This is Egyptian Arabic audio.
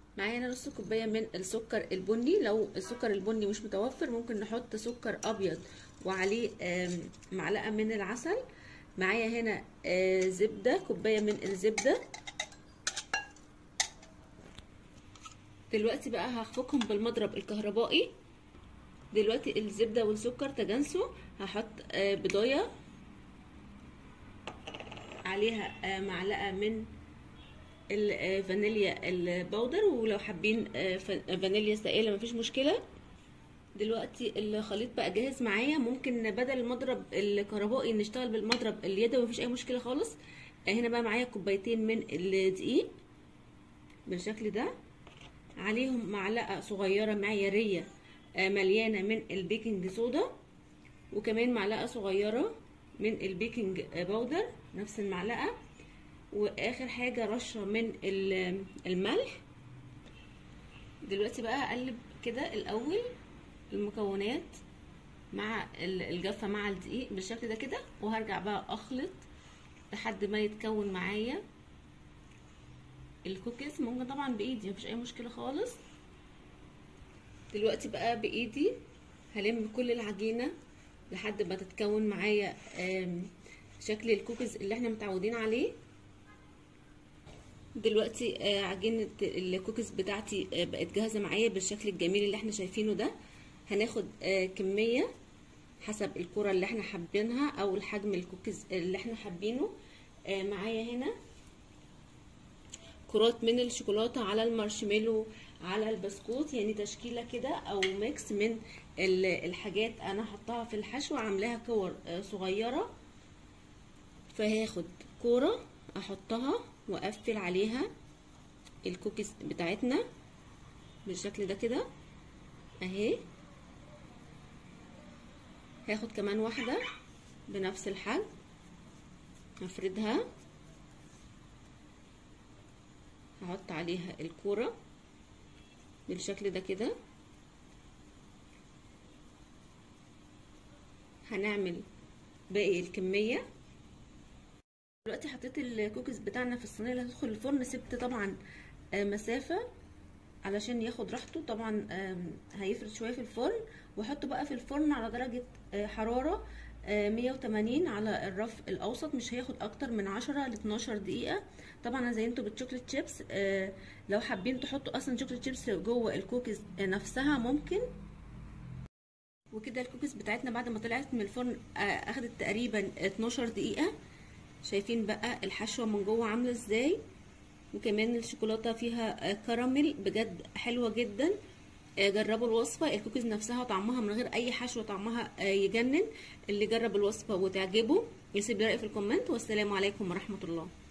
معايا هنا نص كوبايه من السكر البني لو السكر البني مش متوفر ممكن نحط سكر ابيض وعليه معلقه من العسل معايا هنا زبده كوبايه من الزبده دلوقتي بقى هخفقهم بالمضرب الكهربائي دلوقتي الزبده والسكر تجانسوا هحط بضايه عليها معلقه من الفانيليا البودر ولو حابين فانيليا سائله مفيش مشكله دلوقتي الخليط بقى جاهز معايا ممكن بدل المضرب الكهربائي نشتغل بالمضرب اليدوي مفيش اي مشكله خالص هنا بقى معايا كوبايتين من الدقيق بالشكل ده عليهم معلقه صغيره معياريه مليانه من البيكنج صودا وكمان معلقه صغيره من البيكنج باودر نفس المعلقه واخر حاجه رشه من الملح دلوقتي بقى اقلب كده الاول المكونات مع الجافه مع الدقيق بالشكل ده كده وهرجع بقى اخلط لحد ما يتكون معايا الكوكيز ممكن طبعا بايدي مفيش اي مشكله خالص دلوقتي بقى بايدي هلم كل العجينه لحد ما تتكون معايا شكل الكوكيز اللي احنا متعودين عليه دلوقتي عجينه الكوكيز بتاعتي بقت جاهزه معايا بالشكل الجميل اللي احنا شايفينه ده هناخد كميه حسب الكره اللي احنا حابينها او الحجم الكوكيز اللي احنا حابينه معايا هنا كرات من الشوكولاته على المارشميلو على البسكوت يعني تشكيله كده او ميكس من الحاجات انا حطاها في الحشو عاملاها كور صغيره فهاخد كوره احطها واقفل عليها الكوكيز بتاعتنا بالشكل ده كده اهي هاخد كمان واحده بنفس الحجم هفردها هحط عليها الكوره بالشكل ده كده هنعمل باقي الكميه دلوقتي حطيت الكوكيز بتاعنا في الصينيه اللي هتدخل الفرن سبت طبعا مسافه علشان ياخد راحته طبعا هيفرد شويه في الفرن واحطه بقى في الفرن على درجه حراره 180 على الرف الاوسط مش هياخد اكتر من 10 ل 12 دقيقه طبعا انا زينته بالشوكليت شيبس لو حابين تحطوا اصلا شوكليت شيبس جوه الكوكيز نفسها ممكن وكده الكوكيز بتاعتنا بعد ما طلعت من الفرن اخدت تقريبا 12 دقيقه شايفين بقى الحشوه من جوه عامله ازاي وكمان الشوكولاته فيها كراميل بجد حلوه جدا جربوا الوصفه الكوكيز نفسها طعمها من غير اي حشوه طعمها يجنن اللي جرب الوصفه وتعجبه يسيب لي راي في الكومنت والسلام عليكم ورحمه الله